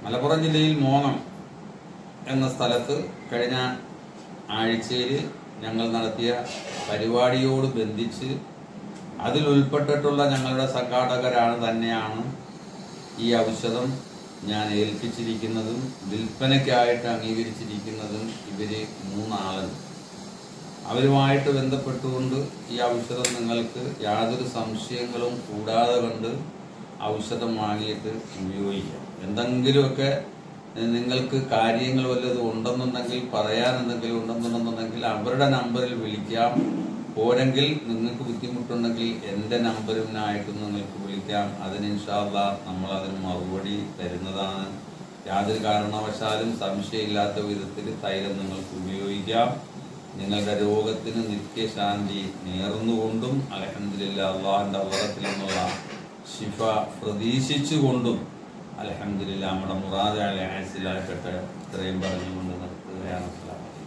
മലപ്പുറം ജില്ലയിൽ മോങ്ങം എന്ന സ്ഥലത്ത് കഴിഞ്ഞ ആഴ്ചയിൽ ഞങ്ങൾ നടത്തിയ പരിപാടിയോട് ബന്ധിച്ച് അതിൽ ഉൾപ്പെട്ടിട്ടുള്ള ഞങ്ങളുടെ സംഘാടകരാണ് തന്നെയാണ് ഈ ഔഷധം ഞാൻ ഏൽപ്പിച്ചിരിക്കുന്നതും വിൽപ്പനയ്ക്കായിട്ട് അംഗീകരിച്ചിരിക്കുന്നതും ഇവര് മൂന്നാളുണ്ട് അവരുമായിട്ട് ബന്ധപ്പെട്ടുകൊണ്ട് ഈ ഔഷധം നിങ്ങൾക്ക് യാതൊരു സംശയങ്ങളും കൂടാതെ കണ്ട് ഔഷധം വാങ്ങിയിട്ട് ഉപയോഗിക്കാം എന്തെങ്കിലുമൊക്കെ ഏഹ്, നിങ്ങൾക്ക് കാര്യങ്ങൾ വല്ലതും ഉണ്ടെന്നുണ്ടെങ്കിൽ പറയാൻ എന്തെങ്കിലും ഉണ്ടെന്നുണ്ടെന്നുണ്ടെങ്കിൽ അവരുടെ നമ്പറിൽ വിളിക്കാം പോരെങ്കിൽ നിങ്ങൾക്ക് ബുദ്ധിമുട്ടുണ്ടെങ്കിൽ എൻ്റെ നമ്പറിനായിട്ട് നിങ്ങൾക്ക് വിളിക്കാം അതിന് ഇൻഷാല്ല നമ്മൾ അതിന് മറുപടി തരുന്നതാണ് യാതൊരു കാരണവശാലും സംശയമില്ലാത്ത വിധത്തിൽ തൈലം നിങ്ങൾക്ക് ഉപയോഗിക്കാം നിങ്ങളുടെ രോഗത്തിന് നിത്യശാന്തി നേർന്നുകൊണ്ടും അലഹമില്ല അള്ളാഹിൻ്റെ അവറത്തിൽ നിന്നുള്ള ശിഫ പ്രതീക്ഷിച്ചുകൊണ്ടും അലഹമില്ല നമ്മുടെ മുറാദ അലി ആസിലാക്കട്ടെ ഇത്രയും പറഞ്ഞുകൊണ്ട് നിർത്തുകയാണ് അസ്സലാമു അലൈക്കും.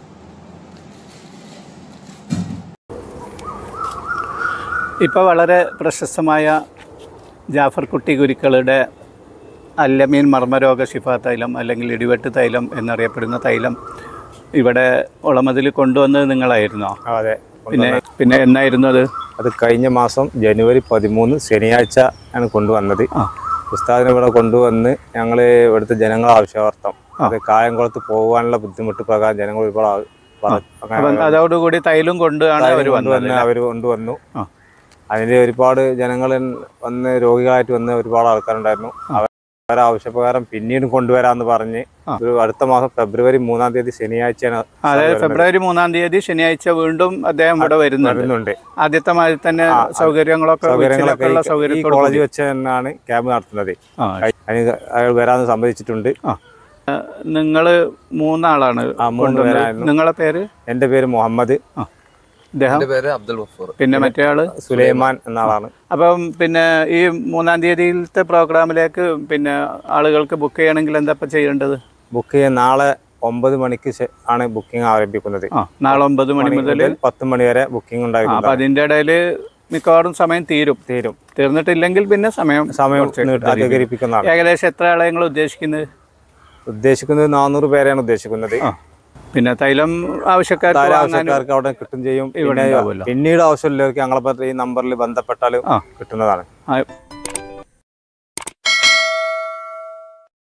ഇപ്പോൾ വളരെ പ്രശസ്തമായ ജാഫർ കുട്ടി ഗുരുക്കളുടെ അല്ലമീൻ മർമ്മരോഗ ശിഫ തൈലം അല്ലെങ്കിൽ ഇടിവെട്ട് തൈലം എന്നറിയപ്പെടുന്ന തൈലം ഇവിടെ ഉളമതിൽ കൊണ്ടുവന്നത് നിങ്ങളായിരുന്നോ ആ, അതെ പിന്നെ പിന്നെ എന്നായിരുന്നു അത് അത് കഴിഞ്ഞ മാസം ജനുവരി പതിമൂന്ന് ശനിയാഴ്ച ആണ് കൊണ്ടുവന്നത് ആ. ഉസ്താദിനെ ഇവിടെ കൊണ്ടുവന്ന് ഞങ്ങൾ ഇവിടുത്തെ ജനങ്ങൾ ആവശ്യാർത്ഥം അത് കായംകുളത്ത് പോകാനുള്ള ബുദ്ധിമുട്ട് പ്രകാരം ജനങ്ങൾ ഒരുപാട് ആ- പറ- അങ്ങനെ അപ്പം അതോടുകൂടി തൈലും കൊണ്ടാണ് അവർ വന്നത് കൊണ്ടുവന്ന് അവർ കൊണ്ടുവന്നു ആ. അതിൽ ഒരുപാട് ജനങ്ങൾ വന്ന് രോഗികളായിട്ട് വന്ന് ഒരുപാട് ആൾക്കാരുണ്ടായിരുന്നു അവരെ ആവശ്യപ്രകാരം പിന്നീട് കൊണ്ടുവരാന്ന് പറഞ്ഞ് ഒരു അടുത്ത മാസം ഫെബ്രുവരി മൂന്നാം തീയതി ശനിയാഴ്ചയാണ് അതായത് ഫെബ്രുവരി മൂന്നാം തീയതി ശനിയാഴ്ച വീണ്ടും അദ്ദേഹം ഇവിടെ വരുന്നുണ്ട് വരുന്നുണ്ട് ആദ്യത്തെ മാതിരി തന്നെ സൗകര്യങ്ങളൊക്കെ സൗകര്യങ്ങളൊക്കെ ഉള്ള ഈ- ഈ സൗകര്യത്തോട് കോളേജിൽ വെച്ച് തന്നെയാണ് ക്യാമ്പ് നടത്തുന്നത് ആ അതിന് അയാൾ വരാന്ന് സമ്മതിച്ചിട്ടുണ്ട് നിങ്ങൾ മൂന്നാളാണ് ആ, മൂന്ന് കൊണ്ടുവന്നത് പേരായിരുന്നു. നിങ്ങളെ പേര് എൻ്റെ പേര് മുഹമ്മദ് ഇദ്ദേഹം എന്റെ പേര് അബ്ദുൽ ഗഫൂർ പിന്നെ മറ്റേ ആള് സുലൈമാൻ എന്ന ആളാണ് അപ്പം പിന്നെ ഈ മൂന്നാം തീയതിയിലത്തെ പ്രോഗ്രാമിലേക്ക് പിന്നെ ആളുകൾക്ക് ബുക്ക് ചെയ്യണമെങ്കിൽ എന്താ ഇപ്പം ചെയ്യേണ്ടത് ബുക്ക് ചെയ്യാൻ നാളെ ഒമ്പത് മണിക്ക് ശേ- ആണ് ബുക്കിംഗ് ആരംഭിക്കുന്നത് ആ നാളെ ഒമ്പത് മണി മുതൽ പത്ത് മണി വരെ ബുക്കിംഗ് അപ്പം ഉണ്ടായിട്ടുണ്ട് അതിൻ്റെ ഇടയിൽ മിക്കവാറും സമയം തീരും തീരും തീർന്നിട്ടില്ലെങ്കിൽ പിന്നെ സമയം സമയം കുറച്ച് നീട്ടി- അധികരിപ്പിക്കുന്നതാണ് ഏകദേശം എത്ര ആളെ നിങ്ങൾ ഉദ്ദേശിക്കുന്നത് ഉദ്ദേശിക്കുന്നത് നാനൂറ് പേരെയാണ് ഉദ്ദേശിക്കുന്നത് ആ പിന്നെ തൈലം ആവശ്യക്കാർക്ക് താര വാങ്ങാൻ ആവശ്യക്കാർക്ക് അവിടെ കിട്ടും ചെയ്യും ഇവിടെ പിന്നെ ഉണ്ടാവുമല്ലോ. പിന്നീട് ആവശ്യമുള്ളവർക്ക് ഞങ്ങളെ പറ്റി ഈ നമ്പറിൽ ബന്ധപ്പെട്ടാൽ ആ. കിട്ടുന്നതാണ് ആ,